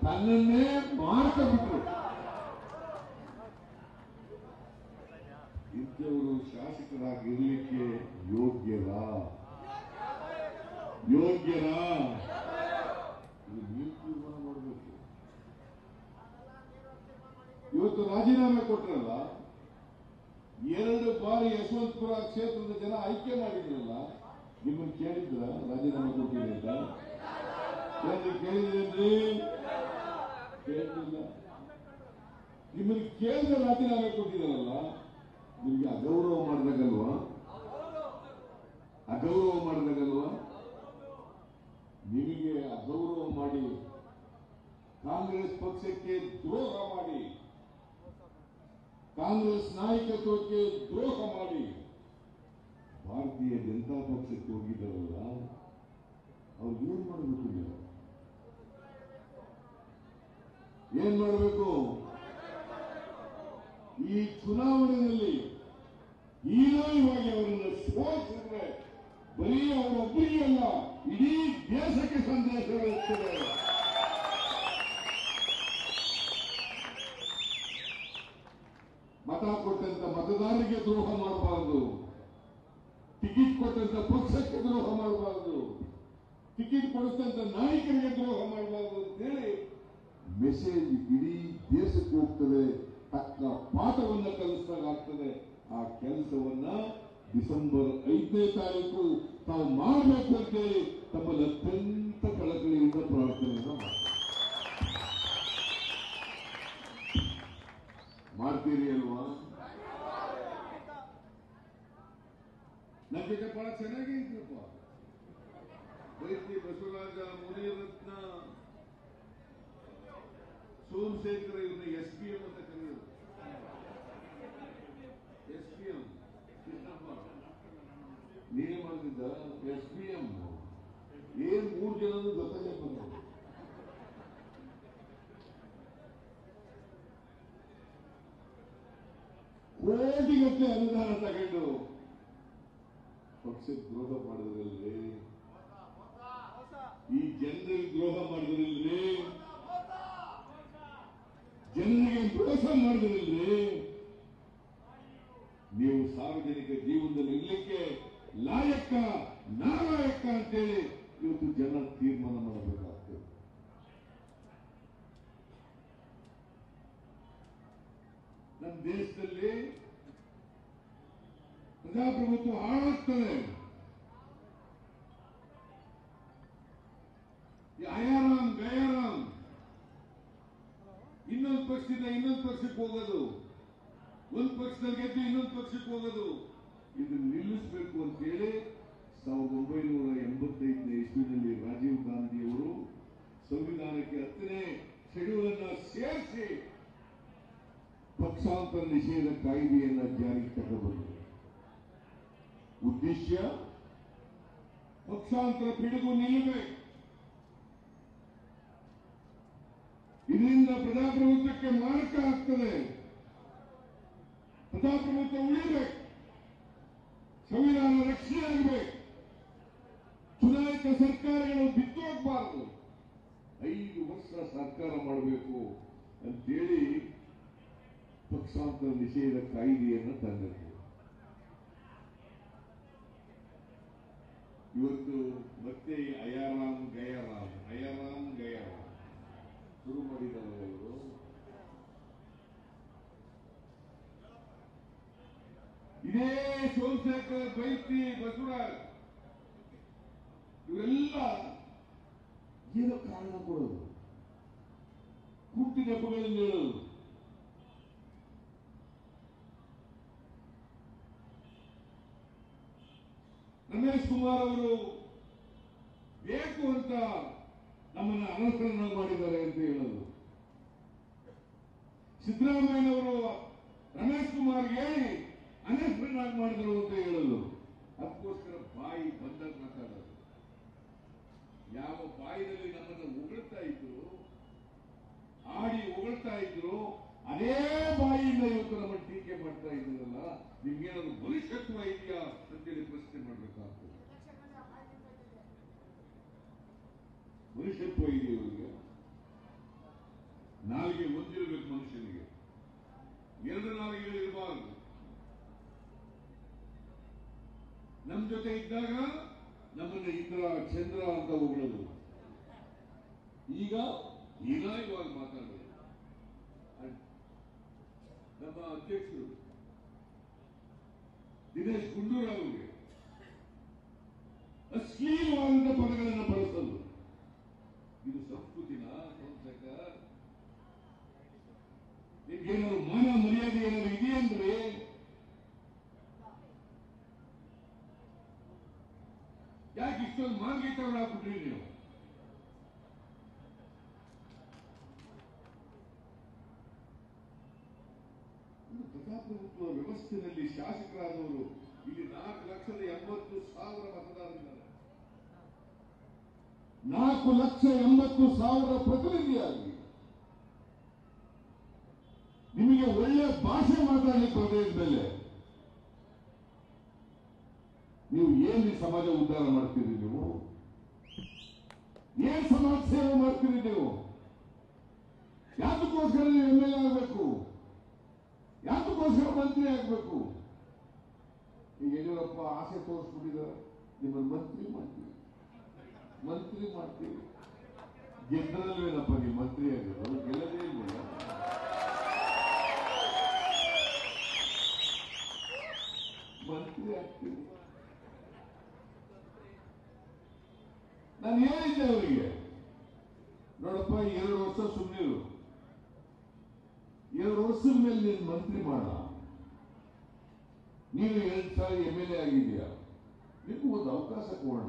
ತನ್ನನ್ನೇ ಮಾರ್ಕೊಂಡ್ಬಿಟ್ರು ಇಂಥವರು ಶಾಸಕರಾಗಿರ್ಲಿಕ್ಕೆ ಯೋಗ್ಯರಾ ಯೋಗ್ಯರಾ ಇದು ನೀವು ತೀರ್ಮಾನ ಮಾಡಬೇಕು ಇವತ್ತು ರಾಜೀನಾಮೆ ಕೊಟ್ರಲ್ಲ ಎರಡು ಬಾರಿ ಯಶವಂತಪುರ ಕ್ಷೇತ್ರದ ಜನ ಆಯ್ಕೆ ಮಾಡಿದ್ರಲ್ಲ ನಿಮ್ಮನ್ನು ಕೇಳಿದ್ರ ರಾಜೀನಾಮೆ ಕೊಟ್ಟಿದೆ ಅಂತ ಏನು ಕೇಳಿದ್ರೇನ್ರಿ ಕೇಳಿಲ್ಲ ನಿಮ್ಮನ್ನು ಕೇಳಿದ ರಾಜೀನಾಮೆ ಕೊಟ್ಟಿದ್ದಾರಲ್ಲ ನಿಮ್ಗೆ ಅಗೌರವ ಮಾಡಿದಾಗಲ್ವಾ ಅಗೌರವ ಮಾಡಿದಾಗಲ್ವಾ ನಿಮಗೆ ಅಗೌರವ ಮಾಡಿ ಕಾಂಗ್ರೆಸ್ ಪಕ್ಷಕ್ಕೆ ದ್ರೋಹ ಮಾಡಿ ಕಾಂಗ್ರೆಸ್ ನಾಯಕತ್ವಕ್ಕೆ ದ್ರೋಹ ಮಾಡಿ ಭಾರತೀಯ ಜನತಾ ಪಕ್ಷಕ್ಕೆ ಹೋಗಿದ್ದಾರಲ್ಲ ಅವ್ರು ಏನ್ ಮಾಡಬೇಕು ನೀವು ಏನ್ ಮಾಡಬೇಕು ಈ ಚುನಾವಣೆಯಲ್ಲಿ ಹೀನಾಯವಾಗಿ ಅವರನ್ನು ಸೋಲಿಸಿದ್ರೆ ಬರೀ ಅವರೊಬ್ಬರಿಗೆ ಅಲ್ಲ ಇಡೀ ದೇಶಕ್ಕೆ ಸಂದೇಶ ಇರುತ್ತದೆ ಮತ ಕೊಟ್ಟಂತ ಮತದಾರರಿಗೆ ದ್ರೋಹ ಮಾಡಬಾರದು ಟಿಕೆಟ್ ಕೊಟ್ಟಂತ ಪಕ್ಷಕ್ಕೆ ದ್ರೋಹ ಮಾಡಬಾರದು ಟಿಕೆಟ್ ಕೊಡಿಸಿದಂತ ನಾಯಕರಿಗೆ ದ್ರೋಹ ಮಾಡಬಾರದು ಅಂತೇಳಿ ಮೆಸೇಜ್ ಇಡೀ ದೇಶಕ್ಕೆ ಹೋಗ್ತದೆ ತಕ್ಕ ಪಾಠವನ್ನ ಕಲಿಸಿದಾಗ್ತದೆ ಆ ಕೆಲಸವನ್ನ ಡಿಸೆಂಬರ್ ಐದನೇ ತಾರೀಕು ತಾವು ಮಾಡಬೇಕು ಅಂತೇಳಿ ತಮ್ಮಲ್ಲಿ ಅತ್ಯಂತ ಕಳಕಳಿಯಿಂದ ಪ್ರಾರ್ಥನೆಯನ್ನ ಮಾಡ್ತಾರೆ ಮಾಡ್ತೀರಿ ಅಲ್ವಾ ನನ್ನ ಜೊತೆ ಬಹಳ ಚೆನ್ನಾಗೇ ಇದ್ರಪ್ಪ ವೈದ್ಯ ಬಸವರಾಜ ಮುನಿರತ್ನ ಸೋಮಶೇಖರ ಇವನ್ನ ಎಸ್ ಪಿ ಎಂ ಅಂತ ಕರೆಯೋದು ಎಸ್ ಪಿ ಎಂ ಕೃಷ್ಣಪ್ಪ ನೀನೇ ಮಾಡಿದ್ದ ಎಸ್ ಪಿ ಎಂ ಏನ್ ಮೂರು ಜನನು ಜೊತೆಗೆ ಬಂದರು ಕೋಟಿಗಟ್ಟಲೆ ಅನುದಾನ ತಗೊಂಡು ಪಕ್ಷಕ್ಕೆ ದ್ರೋಹ ಮಾಡಿದ್ರಲ್ರಿ ಈ ಜನರಿಗೆ ದ್ರೋಹ ಮಾಡಿದ್ರಲ್ರಿ ಜನರಿಗೆ ಮೋಸ ಮಾಡಿದ್ರಲ್ರಿ ನೀವು ಸಾರ್ವಜನಿಕ ಜೀವನದಲ್ಲಿ ಇರ್ಲಿಕ್ಕೆ ಲಾಯಕ ನಾಲಾಯಕ ಅಂತೇಳಿ ಇವತ್ತು ಜನ ತೀರ್ಮಾನ ಮಾಡಬೇಕಾಗ್ತದೆ ನಮ್ಮ ದೇಶದಲ್ಲಿ ಪ್ರಜಾಪ್ರಭುತ್ವ ಹಾಳಾಗ್ತದೆ ಈ ಅಯಾರಾಮ್ ಗಯಾರಾಮ್ ಇನ್ನೊಂದು ಪಕ್ಷದಿಂದ ಇನ್ನೊಂದು ಪಕ್ಷಕ್ಕೆ ಹೋಗೋದು ಒಂದು ಪಕ್ಷದಲ್ಲಿ ಗೆದ್ದು ಇನ್ನೊಂದು ಪಕ್ಷಕ್ಕೆ ಹೋಗೋದು ಇದನ್ನು ನಿಲ್ಲಿಸಬೇಕು ಅಂತೇಳಿ ಸಾವಿರದ ಒಂಬೈನೂರ ಎಂಬತ್ತೈದನೇ ಇಸ್ವಿನಲ್ಲಿ ರಾಜೀವ್ ಗಾಂಧಿಯವರು ಸಂವಿಧಾನಕ್ಕೆ ಹತ್ತನೇ ಶೆಡ್ಯೂಲ್ ಅನ್ನ ಸೇರಿಸಿ ಪಕ್ಷಾಂತರ ನಿಷೇಧ ಕಾಯ್ದೆಯನ್ನ ಜಾರಿಗೆ ತರಬಂದರು ಉದ್ದೇಶ ಪಕ್ಷಾಂತರ ಪಿಡುಗು ನಿಲ್ಲಬೇಕು ಇದರಿಂದ ಪ್ರಜಾಪ್ರಭುತ್ವಕ್ಕೆ ಮಾರಕ ಆಗ್ತದೆ ಪ್ರಜಾಪ್ರಭುತ್ವ ಉಳಿಬೇಕು ಸಂವಿಧಾನ ರಕ್ಷಣೆ ಆಗಬೇಕು ಚುನಾಯಿತ ಸರ್ಕಾರಗಳು ಬಿತ್ತೋಗ್ಬಾರದು ಐದು ವರ್ಷ ಸರ್ಕಾರ ಮಾಡಬೇಕು ಅಂತೇಳಿ ಪಕ್ಷಾಂತರ ನಿಷೇಧ ಕಾಯ್ದೆಯನ್ನು ತಂದದ್ದು ಇವತ್ತು ಮತ್ತೆ ಈ ಅಯಾರಾಮ್ ಗಯಾರಾಮ್ ಅಯಾರಾಮ್ ಗಯಾರಾಮ್ ಶುರು ಮಾಡಿದ್ದಾರೆ ಇವರು ಇದೇ ಸೋಮಶೇಖರ್ ಬೈತಿ ಬಸವರಾಜ್ ಇವರೆಲ್ಲ ಏನೋ ಕಾರಣ ಕೊಡೋದು ಹುಟ್ಟಿ ನೆಪಗಳನ್ನು ಹೇಳೋದು ರಮೇಶ್ ಕುಮಾರ್ ಅವರು ಬೇಕು ಅಂತ ನಮ್ಮನ್ನು ಅನಸರಣ ಮಾಡಿದ್ದಾರೆ ಅಂತ ಹೇಳೋದು ಸಿದ್ದರಾಮಯ್ಯನವರು ರಮೇಶ್ ಕುಮಾರ್ ಹೇಳಿ ಅನಸರಣ ಮಾಡಿದ್ರು ಅಂತ ಹೇಳೋದು ಅದಕ್ಕೋಸ್ಕರ ಬಾಯಿ ಬಂದಾಗ ಮಾತಾಡೋದು ಯಾವ ಬಾಯಿನಲ್ಲಿ ನಮ್ಮನ್ನು ಉಗುಳ್ತಾ ಇದ್ರು ಆಡಿ ಉಗುಳ್ತಾ ಇದ್ರು ಅದೇ ಬಾಯಿಯಿಂದ ಇವತ್ತು ನಮ್ಮ ಟೀಕೆ ಮಾಡ್ತಾ ಇದ್ರಲ್ಲ ನಿಮ್ಗೇನಾದ್ರು ಭವಿಷ್ಯತ್ವ ಇದೆಯಾ ಅಂತೇಳಿ ಪ್ರಶ್ನೆ ಮಾಡ್ಬೇಕಾಗ್ತದೆ ಭವಿಷ್ಯತ್ವ ಇದೆಯಾ ಇವರಿಗೆ ನಾಲಿಗೆ ಒಂದಿರಬೇಕು ಮನುಷ್ಯನಿಗೆ ಎರಡು ನಾಲಿಗೆಗಳಿರಬಾರದು ನಮ್ ಜೊತೆ ಇದ್ದಾಗ ನಮ್ಮನ್ನ ಇಂದ್ರ ಚಂದ್ರ ಅಂತ ಹೊಗಳೋದು ಈಗ ಹೀನಾಯವಾಗಿ ಮಾತಾಡೋದು ಅದ್- ನಮ್ಮ ಅಧ್ಯಕ್ಷರು ದಿನೇಶ್ ಗುಂಡೂರಾವ್ಗೆ ಅಶ್ಲೀಲವಾದಂತ ಪದಗಳನ್ನು ಬಳಸಲು ಇದು ಸಂಸ್ಕೃತಿನ ಸೋಮಶೇಖರ್ ನಿಮ್ಗೇನಾದ್ರು ಮಾನ ಮರ್ಯಾದೆ ಏನಾದ್ರು ಇದೆಯಂದ್ರೆ ಯಾಕೆ ಇಷ್ಟೊಂದು ಮಾರ್ಗೀತಗಳಾಗ್ಬಿಟ್ರಿ ನೀವು ಒಂದು ಪ್ರಜಾಪ್ರಭುತ್ವ ವ್ಯವಸ್ಥೆಯಲ್ಲಿ ಶಾಸಕರಾದವರು ಇಲ್ಲಿ ನಾಲ್ಕು ಲಕ್ಷದ ಎಂಬತ್ತು ಸಾವಿರ ಮತದಾರರಿದ್ದಾರೆ ನಾಲ್ಕು ಲಕ್ಷ ಎಂಬತ್ತು ಸಾವಿರ ಪ್ರತಿನಿಧಿಯಾಗಿ ನಿಮಗೆ ಒಳ್ಳೆ ಭಾಷೆ ಮಾತಾಡಲಿಕ್ಕೆ ಬರದೇ ಮೇಲೆ ನೀವು ಏನ್ ಈ ಸಮಾಜ ಉದ್ಧಾರ ಮಾಡ್ತೀರಿ ನೀವು ಏನ್ ಸಮಾಜ ಸೇವೆ ಮಾಡ್ತೀರಿ ನೀವು ಯಾತಕ್ಕೋಸ್ಕರ ನೀವು ಎಂ ಎಲ್ ಎ ಆಗಬೇಕು ಯಾತಕ್ಕೋಸ್ಕರ ಮಂತ್ರಿ ಆಗಬೇಕು ಈಗ ಯಡಿಯೂರಪ್ಪ ಆಸೆ ತೋರಿಸ್ಬಿಟ್ಟಿದ್ದಾರೆ ನಿಮ್ಮನ್ನು ಮಂತ್ರಿ ಮಾಡ್ತೀವಿ ಮಂತ್ರಿ ಮಾಡ್ತೀವಿ ಗೆದ್ದರಲ್ವೇನಪ್ಪ ನೀವು ಮಂತ್ರಿ ಆಗಿರೋದು ಗೆಲ್ಲದೇ ಇಲ್ವಲ್ಲ ಮಂತ್ರಿ ಆಗ್ತೀವಿ ನಾನು ಹೇಳಿದ್ದೆ ಅವರಿಗೆ ನೋಡಪ್ಪ ಎರಡು ವರ್ಷ ಸುಮ್ಮನಿರು ಎರಡು ವರ್ಷದ ಮೇಲೆ ನೀನು ಮಂತ್ರಿ ಮಾಡ ನೀನು ಎರಡು ಸಾರಿ ಎಂ ಎಲ್ ಎ ಆಗಿದೆಯಾ ನಿಮಗೂ ಒಂದು ಅವಕಾಶ ಕೊಡೋಣ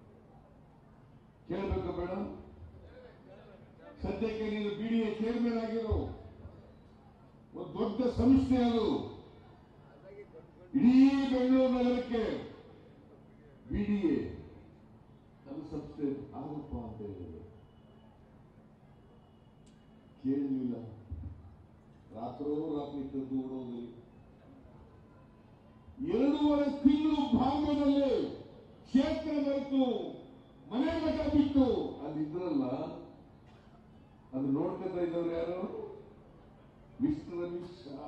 ಕೇಳಬೇಕ ಬೇಡ ಸದ್ಯಕ್ಕೆ ನೀನು ಬಿಡಿಎ ಚೇರ್ಮನ್ ಆಗಿರೋ ಒಂದು ದೊಡ್ಡ ಸಂಸ್ಥೆ ಅದು ಇಡೀ ಬೆಂಗಳೂರು ನಗರಕ್ಕೆ ಬಿಡಿಎ ನಮ್ಮ ಸಂಸ್ಥೆ ಆಗಪ್ಪ ಅಂತ ಹೇಳಿದ್ರು ಕೇಳಲಿಲ್ಲ ರಾತ್ರೋ ರಾತ್ರಿ ಕದ್ದು ಓಡೋದ್ರಿ ಎರಡೂವರೆ ತಿಂಗಳು ಭಾಗದಲ್ಲಿ ಕ್ಷೇತ್ರ ಮರೆತು ಮನೆ ಮಠ ಬಿಟ್ಟು ಅಲ್ಲಿದ್ರಲ್ಲ ಅದು ನೋಡ್ಕೊತಾ ಇದ್ದವ್ರು ಯಾರು ಮಿಸ್ಟರ್ ಅಮಿತ್ ಶಾ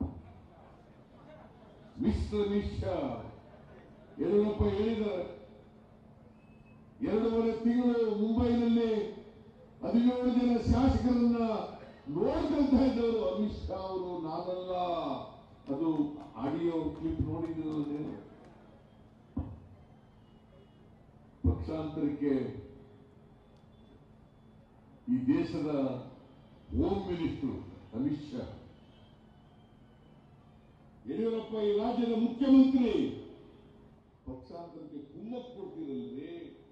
ಮಿಸ್ಟರ್ ಅಮಿತ್ ಶಾ ಯಡಿಯೂರಪ್ಪ ಹೇಳಿದ್ದಾರೆ ಎರಡೂವರೆ ತಿಂಗಳು ಮುಂಬೈನಲ್ಲಿ ಹದಿನೇಳು ಜನ ಶಾಸಕರನ್ನ ನೋಡ್ಕೊಳ್ತಾ ಇದ್ದವರು ಅಮಿತ್ ಶಾ ಅವರು ನಾನಲ್ಲ ಅದು ಆಡಿಯೋ ಕ್ಲಿಪ್ ನೋಡಿದ್ರು ನೀವು ಪಕ್ಷಾಂತರಕ್ಕೆ ಈ ದೇಶದ ಹೋಮ್ ಮಿನಿಸ್ಟರ್ ಅಮಿತ್ ಶಾ ಯಡಿಯೂರಪ್ಪ ಈ ರಾಜ್ಯದ ಮುಖ್ಯಮಂತ್ರಿ ಪಕ್ಷಾಂತರಕ್ಕೆ ಕುಮ್ಮಕ್ಕು ಕೊಡ್ತೀರಲ್ರಿ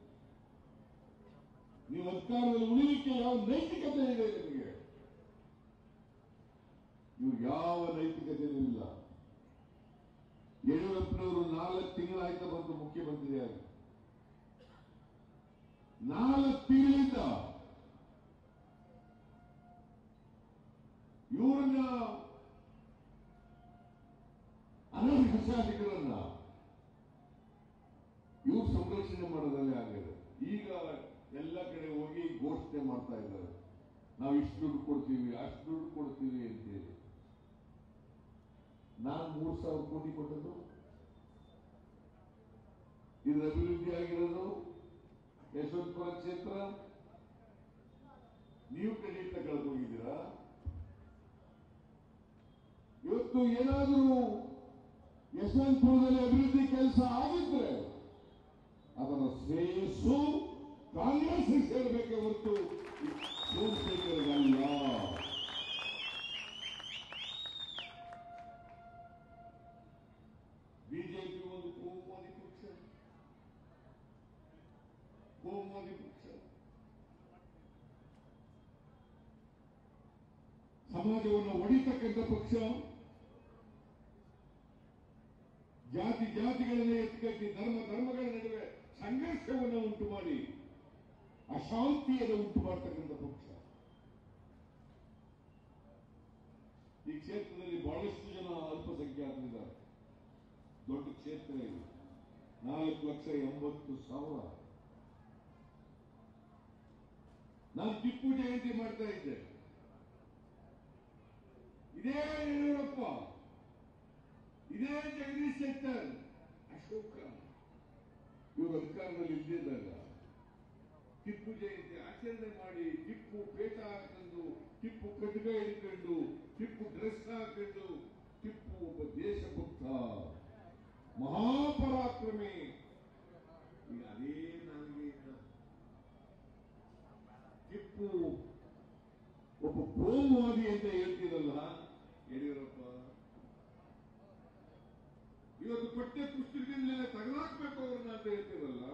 ನೀವು ಅಧಿಕಾರದಲ್ಲಿ ಉಳಿಲಿಕ್ಕೆ ಯಾವ ನೈತಿಕತೆ ಇದೆ ನಿಮಗೆ ನೀವು ಯಾವ ನೈತಿಕತೆ ಇಲ್ಲ ಯಡಿಯೂರಪ್ಪನವರು ನಾಲ್ಕು ತಿಂಗಳಾಯ್ತಾ ಬಂದು ಮುಖ್ಯಮಂತ್ರಿಯಾಗಿ ನಾಲ್ಕು ತಿಂಗಳಿಂದ ಇವರನ್ನ ಅನರ್ಹ ಶಾಸಕರನ್ನ ಇವ್ರು ಸಂರಕ್ಷಣೆ ಮಾಡೋದ್ರಲ್ಲಿ ಆಗಿದೆ ಈಗ ಎಲ್ಲ ಕಡೆ ಹೋಗಿ ಘೋಷಣೆ ಮಾಡ್ತಾ ಇದ್ದಾರೆ ನಾವು ಇಷ್ಟು ದುಡ್ಡು ಕೊಡ್ತೀವಿ ಅಷ್ಟು ದುಡ್ಡು ಕೊಡ್ತೀವಿ ಅಂತೇಳಿ ನಾನು ಮೂರು ಸಾವಿರ ಕೋಟಿ ಕೊಟ್ಟದ್ದು ಇದು ಅಭಿವೃದ್ಧಿ ಆಗಿರೋದು ಯಶವಂತಪುರ ಕ್ಷೇತ್ರ ನೀವು ಕ್ರೆಡಿಟ್ ತಗೊಳಕ್ ಹೋಗಿದ್ದೀರಾ ಇವತ್ತು ಏನಾದರೂ ಯಶವಂತಪುರದಲ್ಲಿ ಅಭಿವೃದ್ಧಿ ಕೆಲಸ ಆಗಿದ್ರೆ ಅದರ ಶ್ರೇಯಸ್ಸು ಕಾಂಗ್ರೆಸ್ ಸೇರಬೇಕೆ ಹೊರತು ಸೋಮಶೇಖರ್ಗಲ್ಲ ಬಿಜೆಪಿ ಒಂದು ಕೋಮುವಾದಿ ಪಕ್ಷ ಕೋಮುವಾದಿ ಪಕ್ಷ ಸಮಾಜವನ್ನು ಒಡಿತಕ್ಕಂಥ ಪಕ್ಷ ಜಾತಿ ಜಾತಿಗಳನ್ನೇ ಎತ್ತಿಕಟ್ಟಿ ಧರ್ಮ ಧರ್ಮಗಳ ನಡುವೆ ಸಂಘರ್ಷವನ್ನು ಉಂಟು ಮಾಡಿ ಅಶಾಂತಿಯನ್ನು ಉಂಟು ಮಾಡ್ತಕ್ಕಂಥ ಪಕ್ಷ ಈ ಕ್ಷೇತ್ರದಲ್ಲಿ ಬಹಳಷ್ಟು ಜನ ಅಲ್ಪಸಂಖ್ಯಾತರಿದ್ದಾರೆ ದೊಡ್ಡ ಕ್ಷೇತ್ರ ಇದು ನಾಲ್ಕು ಲಕ್ಷ ಎಂಬತ್ತು ಸಾವಿರ ನಾನು ಟಿಪ್ಪು ಜಯಂತಿ ಮಾಡ್ತಾ ಇದ್ದೆ ಇದೇ ಯಡಿಯೂರಪ್ಪ ಇದೇ ಜಗದೀಶ್ ಶೆಟ್ಟರ್ ಅಶೋಕ ಇವರು ಅಧಿಕಾರದಲ್ಲಿ ಇದ್ದಿದ್ದಾಗ ಟಿಪ್ಪು ಜಯಂತಿ ಆಚರಣೆ ಮಾಡಿ ಟಿಪ್ಪು ಪೇಟ ಹಾಕೊಂಡು ಟಿಪ್ಪು ಕಡ್ಗ ಹಿಡ್ಕೊಂಡು ಟಿಪ್ಪು ಡ್ರೆಸ್ ಹಾಕೊಂಡು ಟಿಪ್ಪು ಒಬ್ಬ ದೇಶಭಕ್ತ ಮಹಾಪರಾಕ್ರಮಿ ಈಗ ಅದೇ ನನಗೆ ಟಿಪ್ಪು ಒಬ್ಬ ಕೋಮುವಾದಿ ಅಂತ ಹೇಳ್ತೀರಲ್ಲ ಯಡಿಯೂರಪ್ಪ ಇವತ್ತು ಪಠ್ಯ ಪುಸ್ತಕದಿಂದಲೇ ತೆಗೆದಾಕ್ಬೇಕು ಅವ್ರನ್ನ ಅಂತ ಹೇಳ್ತೀರಲ್ಲ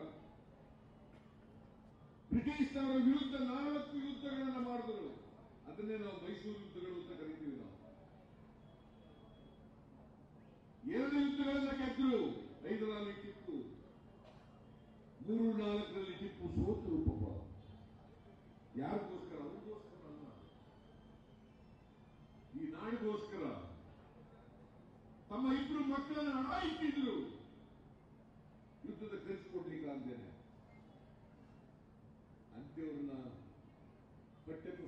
ಬ್ರಿಟಿಷ್ನವರ ವಿರುದ್ಧ ನಾಲ್ಕು ಯುದ್ಧಗಳನ್ನ ಮಾಡಿದ್ರು ಅದನ್ನೇ ನಾವು ಮೈಸೂರು ಯುದ್ಧಗಳು ಅಂತ ಕರಿತೀವಿ ನಾವು ಎರಡು ಯುದ್ಧಗಳನ್ನ ಗೆದ್ರು ಐದರಲ್ಲಿ ಟಿಪ್ಪು ಮೂರು ನಾಲ್ಕರಲ್ಲಿ ಟಿಪ್ಪು ಸೋತರು ಪಾಪ ಯಾರಿಗೋಸ್ಕರ ಅವ್ರಿಗೋಸ್ಕರ ಅಲ್ಲ ಈ ನಾಡಿಗೋಸ್ಕರ ತಮ್ಮ ಇಬ್ರು ಮಕ್ಕಳನ್ನ ಹಣ ಇಟ್ಟಿದ್ರು ಯುದ್ಧದ ಕಲಿಸಿಕೊಡ್ಲಿಕ್ಕಾಗ್ದೇನೆ ಅಂತೇವ್ರನ್ನ ಪಠ್ಯ